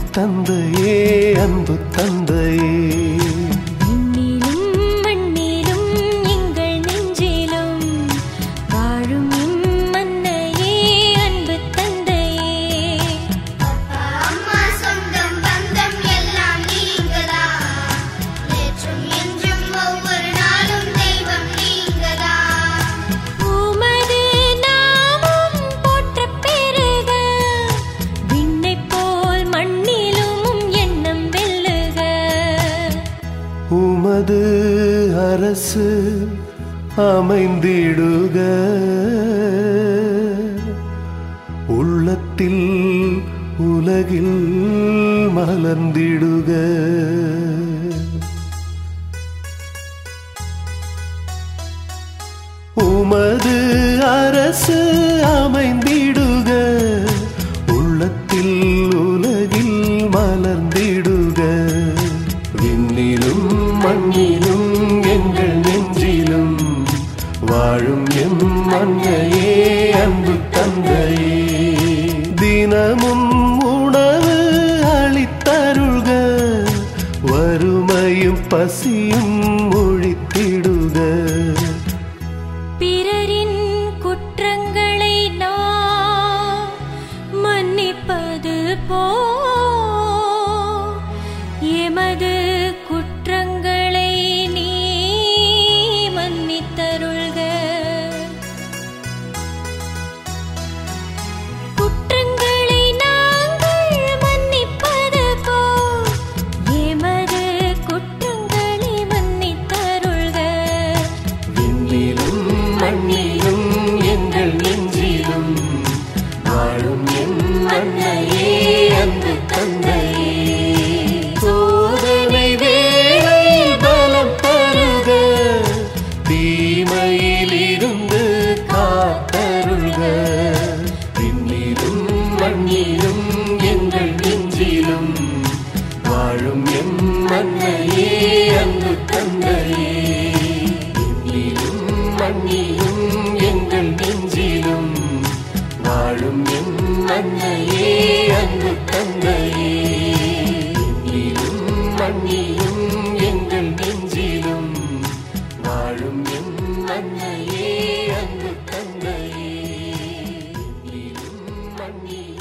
தந்தையே அன்பு தந்தையே விண்ணிலும் மண்ணிலும் எங்கள் நெஞ்சிலும் வாழும் எம் மன்னையே அன்பு தந்தையே அம்மா சொந்தம் பந்தம் எல்லாம் நீங்களா நேற்றும் என்றும் ஒவ்வொரு நாளும் தெய்வம் நீங்களா உமது நாமம் போற்றப் பெருக விண்ணைப் போல் மண்ணிலும் எண்ணம் வெல்லுக உமது அரசு அமைந்திடுக உள்ளத்தில் உலகில் மலர்ந்திடுக உமது அரசு அமைந்திடுக உள்ளத்தில் உலகில் மலர்ந்திடுக விண்ணிலும் மண்ணிலும் எங்கள் நெஞ்சிலும் வாழும் எம் மண்ணையே அன்பு தந்தையே தினமும் உணவு அளித்தருள்க வறுமையும் பசியும் ஒழித்திடுக பிறரின் குற்றங்களை நாம் மன்னிப்பது போ எமது குற்றங்களை நீ மன்னித்தருள்க குற்றங்களை நாங்கள் மன்னிப்பது போ எமது குற்றங்களை மன்னித்தருள்க விண்ணிலும் மண்ணிலும் எங்கள் நெஞ்சிலும் வாழும் எம் மண்ணையே அன்பு தந்தையே சோதனை வேளை பலம் தருக தீமையில் இருந்து காத்தருள்க விண்ணிலும் மண்ணிலும் எங்கள் நெஞ்சிலும் வாழும் எம் மண்ணையே அன்பு தந்தையே விண்ணிலும் மண்ணிலும் எங்கள் நெஞ்சிலும் வாழும் எம் மண்ணையே அன்பு தந்தையே விண்ணிலும் மண்ணிலும் எங்கள் நெஞ்சிலும் வாழும் எம் மண்ணையே அன்பு தந்தையே விண்ணிலும் மண்ணிலும்